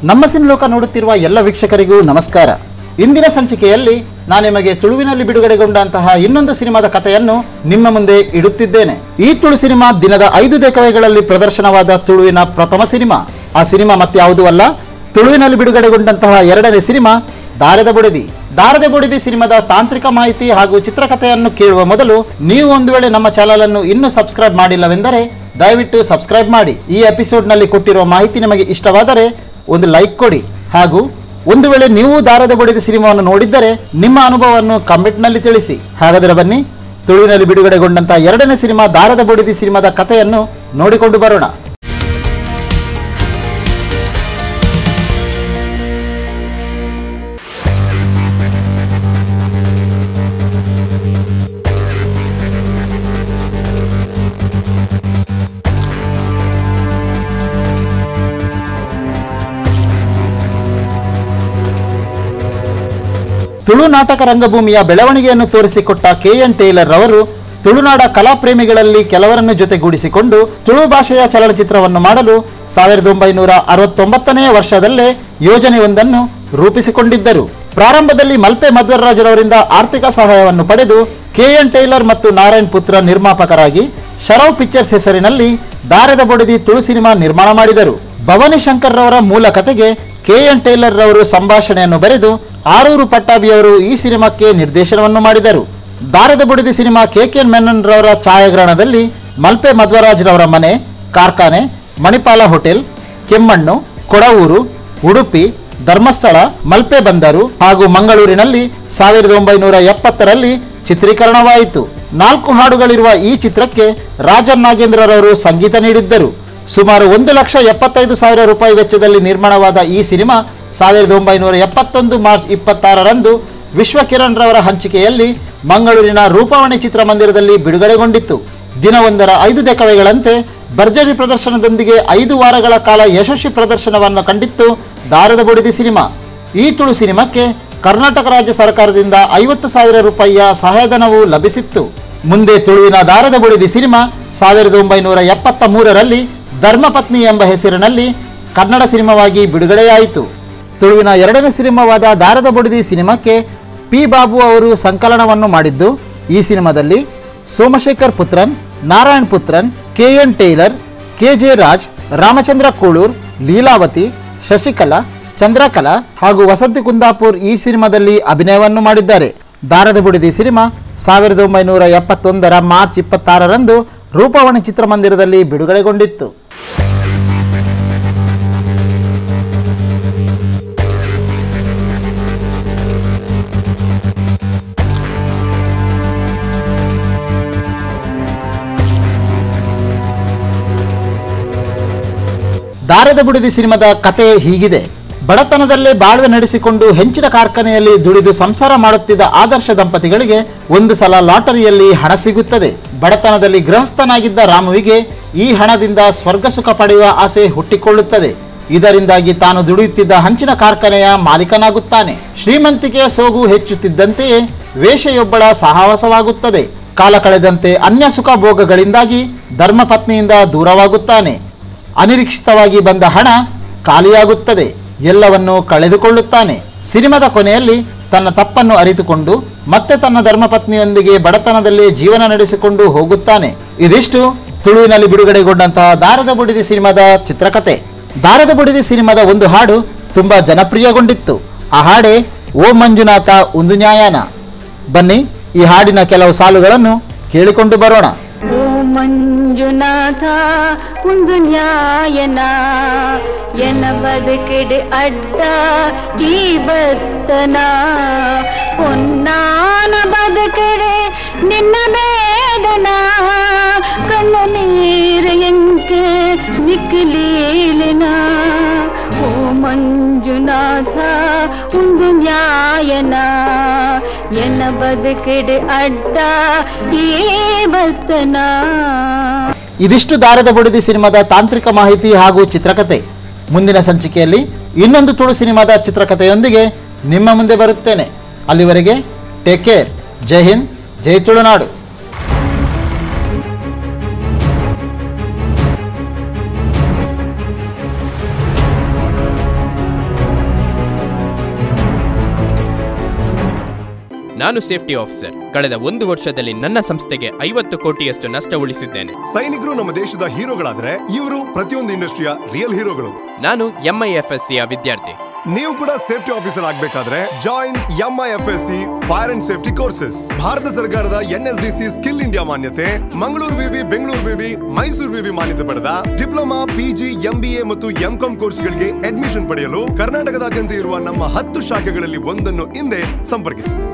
ನಮ್ಮ ಸಿನಿಲೋಕ ನೋಡುತ್ತಿರುವ ಎಲ್ಲ ವೀಕ್ಷಕರಿಗೂ ನಮಸ್ಕಾರ ಇಂದಿನ ಸಂಚಿಕೆಯಲ್ಲಿ ನಾನು ನಿಮಗೆ ತುಳುವಿನಲ್ಲಿ ಬಿಡುಗಡೆಗೊಂಡಂತಹ ಇನ್ನೊಂದು ಸಿನಿಮಾದ ಕಥೆಯನ್ನು ನಿಮ್ಮ ಮುಂದೆ ಇಡುತ್ತಿದ್ದೇನೆ ಈ ತುಳು ಸಿನಿಮಾ ದಿನದ ಐದು ದೇಕವೆಗಳಲ್ಲಿ ಪ್ರದರ್ಶನವಾದ ತುಳುವಿನ ಪ್ರಥಮ ಸಿನಿಮಾ ಆ ಸಿನಿಮಾ ಮತ್ಯಾವುದೂ ಅಲ್ಲ ತುಳುವಿನಲ್ಲಿ ಬಿಡುಗಡೆಗೊಂಡಂತಹ ಎರಡನೇ ಸಿನಿಮಾ ದಾರದ ಬುಡದಿ ದಾರದ ಬುಡದಿ ಸಿನಿಮಾದ ತಾಂತ್ರಿಕ ಮಾಹಿತಿ ಹಾಗೂ ಚಿತ್ರಕಥೆಯನ್ನು ಕೇಳುವ ಮೊದಲು ನೀವು ಒಂದು ವೇಳೆ ನಮ್ಮ ಚಾನಲ್ ಅನ್ನು ಇನ್ನೂ ಸಬ್ಸ್ಕ್ರೈಬ್ ಮಾಡಿಲ್ಲವೆಂದರೆ ದಯವಿಟ್ಟು ಸಬ್ಸ್ಕ್ರೈಬ್ ಮಾಡಿ ಈ ಎಪಿಸೋಡ್ನಲ್ಲಿ ಕೊಟ್ಟಿರುವ ಮಾಹಿತಿ ನಿಮಗೆ ಇಷ್ಟವಾದರೆ ಒಂದು ಲೈಕ್ ಕೊಡಿ ಹಾಗೂ ಒಂದು ವೇಳೆ ನೀವು ದಾರದ ಬಡಿದ ಸಿನಿಮಾವನ್ನು ನೋಡಿದ್ದರೆ ನಿಮ್ಮ ಅನುಭವವನ್ನು ಕಮೆಂಟ್ನಲ್ಲಿ ತಿಳಿಸಿ ಹಾಗಾದರೆ ಬನ್ನಿ ತುಳುವಿನಲ್ಲಿ ಬಿಡುಗಡೆಗೊಂಡಂತಹ ಎರಡನೇ ಸಿನಿಮಾ ದಾರದ ಬಡಿದಿ ಸಿನಿಮಾದ ಕಥೆಯನ್ನು ನೋಡಿಕೊಂಡು ಬರೋಣ ತುಳು ನಾಟಕ ರಂಗಭೂಮಿಯ ಬೆಳವಣಿಗೆಯನ್ನು ತೋರಿಸಿಕೊಟ್ಟ ಕೆ ಎನ್ ಟೇಲರ್ ರವರು ತುಳುನಾಡ ಕಲಾಪ್ರೇಮಿಗಳಲ್ಲಿ ಕೆಲವರನ್ನು ಜೊತೆಗೂಡಿಸಿಕೊಂಡು ತುಳು ಭಾಷೆಯ ಚಲನಚಿತ್ರವನ್ನು ಮಾಡಲು ಸಾವಿರದ ಒಂಬೈನೂರ ಅರವತ್ತೊಂಬತ್ತನೆಯ ವರ್ಷದಲ್ಲೇ ಯೋಜನೆಯೊಂದನ್ನು ರೂಪಿಸಿಕೊಂಡಿದ್ದರು ಪ್ರಾರಂಭದಲ್ಲಿ ಮಲ್ಪೆ ಮಧ್ವರಾಜರವರಿಂದ ಆರ್ಥಿಕ ಸಹಾಯವನ್ನು ಪಡೆದು ಕೆ ಎನ್ ಟೇಲರ್ ಮತ್ತು ನಾರಾಯಣ್ ಪುತ್ರ ನಿರ್ಮಾಪಕರಾಗಿ ಶರವ್ ಪಿಕ್ಚರ್ಸ್ ಹೆಸರಿನಲ್ಲಿ ದಾರದ ಬೊಡೆದಿ ತುಳು ಸಿನಿಮಾ ನಿರ್ಮಾಣ ಮಾಡಿದರು ಭವಾನಿ ಶಂಕರ್ ರವರ ಮೂಲ ಕಥೆಗೆ ಕೆ ಎನ್ ಟೇಲರ್ ರವರು ಸಂಭಾಷಣೆಯನ್ನು ಬರೆದು ಆರೂರು ಪಟ್ಟಾಭಿಯವರು ಈ ಸಿನಿಮಾಕ್ಕೆ ನಿರ್ದೇಶನವನ್ನು ಮಾಡಿದರು Daarada Budedhi cinema K K Menon ರವರ ಛಾಯಾಗ್ರಹಣದಲ್ಲಿ ಮಲ್ಪೆ ಮಧ್ವರಾಜ್ ರವರ ಮನೆ ಕಾರ್ಖಾನೆ ಮಣಿಪಾಲ ಹೋಟೆಲ್ ಕೆಮ್ಮಣ್ಣು ಕೊಡವೂರು ಉಡುಪಿ ಧರ್ಮಸ್ಥಳ ಮಲ್ಪೆ ಬಂದರು ಹಾಗೂ ಮಂಗಳೂರಿನಲ್ಲಿ ಸಾವಿರದ ಒಂಬೈನೂರ ಎಪ್ಪತ್ತರಲ್ಲಿ ಚಿತ್ರೀಕರಣವಾಯಿತು ನಾಲ್ಕು ಹಾಡುಗಳಿರುವ ಈ ಚಿತ್ರಕ್ಕೆ ರಾಜನ್ ನಾಗೇಂದ್ರರವರು ಸಂಗೀತ ನೀಡಿದ್ದರು ಸುಮಾರು ಒಂದು ಲಕ್ಷ ಎಪ್ಪತ್ತೈದು ಸಾವಿರ ರೂಪಾಯಿ ವೆಚ್ಚದಲ್ಲಿ ನಿರ್ಮಾಣವಾದ ಈ ಸಿನಿಮಾ ಸಾವಿರದ ಒಂಬೈನೂರ ಎಪ್ಪತ್ತೊಂದು ಮಾರ್ಚ್ ಇಪ್ಪತ್ತಾರರಂದು ವಿಶ್ವಕಿರಣ್ ರವರ ಹಂಚಿಕೆಯಲ್ಲಿ ಮಂಗಳೂರಿನ ರೂಪವಾಣಿ ಚಿತ್ರಮಂದಿರದಲ್ಲಿ ಬಿಡುಗಡೆಗೊಂಡಿತ್ತು ದಿನವೊಂದರ ಐದು ದೆಕವೆಗಳಂತೆ ಭರ್ಜರಿ ಪ್ರದರ್ಶನದೊಂದಿಗೆ ಐದು ವಾರಗಳ ಕಾಲ ಯಶಸ್ವಿ ಪ್ರದರ್ಶನವನ್ನು ಕಂಡಿತ್ತು ದಾರದ ಬುಡಿದಿ ಸಿನಿಮಾ ಈ ತುಳು ಸಿನಿಮಾಕ್ಕೆ ಕರ್ನಾಟಕ ರಾಜ್ಯ ಸರ್ಕಾರದಿಂದ ಐವತ್ತು ಸಾವಿರ ರೂಪಾಯಿಯ ಸಹಾಯಧನವು ಲಭಿಸಿತ್ತು ಮುಂದೆ ತುಳುವಿನ ದಾರದ ಬುಡಿದಿ ಸಿನಿಮಾ ಸಾವಿರದ ಒಂಬೈನೂರ ಎಪ್ಪತ್ತ ಮೂರರಲ್ಲಿ ಧರ್ಮಪತ್ನಿ ಎಂಬ ಹೆಸರಿನಲ್ಲಿ ಕನ್ನಡ ಸಿನಿಮಾವಾಗಿ ಬಿಡುಗಡೆಯಾಯಿತು ತುಳುವಿನ ಎರಡನೇ ಸಿನಿಮಾವಾದ ದಾರದ ಬುಡಿದಿ ಸಿನಿಮಾಕ್ಕೆ ಪಿ ಬಾಬು ಅವರು ಸಂಕಲನವನ್ನು ಮಾಡಿದ್ದು ಈ ಸಿನಿಮಾದಲ್ಲಿ Somashekar Puthran Narayan Puthran K N Tailor K J Raj Ramachandra Kulur Leelavathi Shashikala Chandrakala ಹಾಗೂ ವಸಂತಿ ಕುಂದಾಪುರ್ ಈ ಸಿನಿಮಾದಲ್ಲಿ ಅಭಿನಯವನ್ನು ಮಾಡಿದ್ದಾರೆ ದಾರದ ಬುಡಿದಿ ಸಿನಿಮಾ ಸಾವಿರದ ಒಂಬೈನೂರ ಎಪ್ಪತ್ತೊಂದರ ಮಾರ್ಚ್ ಇಪ್ಪತ್ತಾರರಂದು ರೂಪವಾಣಿ ಚಿತ್ರಮಂದಿರದಲ್ಲಿ ಬಿಡುಗಡೆಗೊಂಡಿತ್ತು ದಾರದ ಬುಡಿದಿ ಸಿನಿಮಾದ ಕತೆ ಹೀಗಿದೆ ಬಡತನದಲ್ಲೇ ಬಾಳ್ವೆ ನಡೆಸಿಕೊಂಡು ಹೆಂಚಿನ ಕಾರ್ಖಾನೆಯಲ್ಲಿ ದುಡಿದು ಸಂಸಾರ ಮಾಡುತ್ತಿದ್ದ ಆದರ್ಶ ದಂಪತಿಗಳಿಗೆ ಒಂದು ಸಲ ಲಾಟರಿಯಲ್ಲಿ ಹಣ ಸಿಗುತ್ತದೆ ಬಡತನದಲ್ಲಿ ಗೃಹಸ್ಥನಾಗಿದ್ದ ರಾಮುವಿಗೆ ಈ ಹಣದಿಂದ ಸ್ವರ್ಗ ಸುಖ ಪಡೆಯುವ ಆಸೆ ಹುಟ್ಟಿಕೊಳ್ಳುತ್ತದೆ ಇದರಿಂದಾಗಿ ತಾನು ದುಡಿಯುತ್ತಿದ್ದ ಹಂಚಿನ ಕಾರ್ಖಾನೆಯ ಮಾಲೀಕನಾಗುತ್ತಾನೆ ಶ್ರೀಮಂತಿಕೆಯ ಸೋಗು ಹೆಚ್ಚುತ್ತಿದ್ದಂತೆಯೇ ವೇಷೆಯೊಬ್ಬಳ ಸಹವಾಸವಾಗುತ್ತದೆ ಕಾಲ ಕಳೆದಂತೆ ಅನ್ಯ ಸುಖ ಭೋಗಗಳಿಂದಾಗಿ ಧರ್ಮಪತ್ನಿಯಿಂದ ದೂರವಾಗುತ್ತಾನೆ ಅನಿರೀಕ್ಷಿತವಾಗಿ ಬಂದ ಹಣ ಖಾಲಿಯಾಗುತ್ತದೆ ಎಲ್ಲವನ್ನು ಕಳೆದುಕೊಳ್ಳುತ್ತಾನೆ ಸಿನಿಮಾದ ಕೊನೆಯಲ್ಲಿ ತನ್ನ ತಪ್ಪನ್ನು ಅರಿತುಕೊಂಡು ಮತ್ತೆ ತನ್ನ ಧರ್ಮಪತ್ನಿಯೊಂದಿಗೆ ಬಡತನದಲ್ಲಿ ಜೀವನ ನಡೆಸಿಕೊಂಡು ಹೋಗುತ್ತಾನೆ ಇದಿಷ್ಟು ತುಳುವಿನಲ್ಲಿ ಬಿಡುಗಡೆಗೊಂಡಂತಹ ದಾರದ ಬುಡಿದಿ ಸಿನಿಮಾದ ಚಿತ್ರಕಥೆ ದಾರದ ಬುಡಿದಿ ಸಿನಿಮಾದ ಒಂದು ಹಾಡು ತುಂಬಾ ಜನಪ್ರಿಯಗೊಂಡಿತ್ತು ಆ ಹಾಡೇ ಓ ಮಂಜುನಾಥ ಒಂದು ನ್ಯಾಯಾನ ಬನ್ನಿ ಈ ಹಾಡಿನ ಕೆಲವು ಸಾಲುಗಳನ್ನು ಕೇಳಿಕೊಂಡು ಬರೋಣ ಓ ಮಂಜುನಾಥ ಒಂದು ನ್ಯಾಯನ ಎನ ಬದುಕಿಡೆ ಅಡ್ಡ ಈ ಬತ್ತನ പൊന്നാന ബതുക്കടെ നിന്ന വേദന കണ്ണ നീര് എനിക്ക് നിക്കലീലിന ഓ ಮಂಜುನಾಥ ಒಂದು ನ್ಯಾಯನ ಎನ್ನ ಬದುಕಿಡೆ ಅಡ್ಡ ಈ ಬತ್ತನ ಇದಿಷ್ಟು ದಾರದ ಬುಡಿದಿ ಸಿನಿಮಾದ ತಾಂತ್ರಿಕ ಮಾಹಿತಿ ಹಾಗೂ ಚಿತ್ರಕಥೆ ಮುಂದಿನ ಸಂಚಿಕೆಯಲ್ಲಿ ಇನ್ನೊಂದು ತುಳು ಸಿನಿಮಾದ ಚಿತ್ರಕಥೆಯೊಂದಿಗೆ ನಿಮ್ಮ ಮುಂದೆ ಬರುತ್ತೇನೆ ಅಲ್ಲಿವರೆಗೆ ಟೇಕ್ ಕೇರ್ ಜೈ ಹಿಂದ್ ಜೈ ತುಳುನಾಡು ನಾನು ಸೇಫ್ಟಿ ಆಫೀಸರ್ ಕಳೆದ ಒಂದು ವರ್ಷದಲ್ಲಿ ನನ್ನ ಸಂಸ್ಥೆಗೆ ಐವತ್ತು ಕೋಟಿಯಷ್ಟು ನಷ್ಟ ಉಳಿಸಿದ್ದೇನೆ ಸೈನಿಕರು ನಮ್ಮ ದೇಶದ ಹೀರೋಗಳಾದ್ರೆ ಇವರು ಪ್ರತಿಯೊಂದು ಇಂಡಸ್ಟ್ರಿಯ ರಿಯಲ್ ಹೀರೋಗಳು ನಾನು ಎಂಐಎಫ್ಎಸ್ಸಿಯ ವಿದ್ಯಾರ್ಥಿ ನೀವು ಕೂಡ ಸೇಫ್ಟಿ ಆಫೀಸರ್ ಆಗ್ಬೇಕಾದ್ರೆ join MIFSC fire and safety courses Bharat ಸರ್ಕಾರದ ಎನ್ಎಸ್ಡಿಸಿ ಸ್ಕಿಲ್ ಇಂಡಿಯಾ ಮಾನ್ಯತೆ ಮಂಗಳೂರು ವಿವಿ ಬೆಂಗಳೂರು ವಿವಿ ಮೈಸೂರು ವಿವಿ ಮಾನ್ಯತೆ ಪಡೆದ ಡಿಪ್ಲೊಮಾ ಪಿಜಿ ಎಂಬಿಎ ಮತ್ತು ಎಂಕಾಂ ಕೋರ್ಸ್ಗಳಿಗೆ ಅಡ್ಮಿಷನ್ ಪಡೆಯಲು ಕರ್ನಾಟಕದಾದ್ಯಂತ ಇರುವ ನಮ್ಮ ಹತ್ತು ಶಾಖೆಗಳಲ್ಲಿ ಒಂದನ್ನು ಹಿಂದೆ ಸಂಪರ್ಕಿಸಿ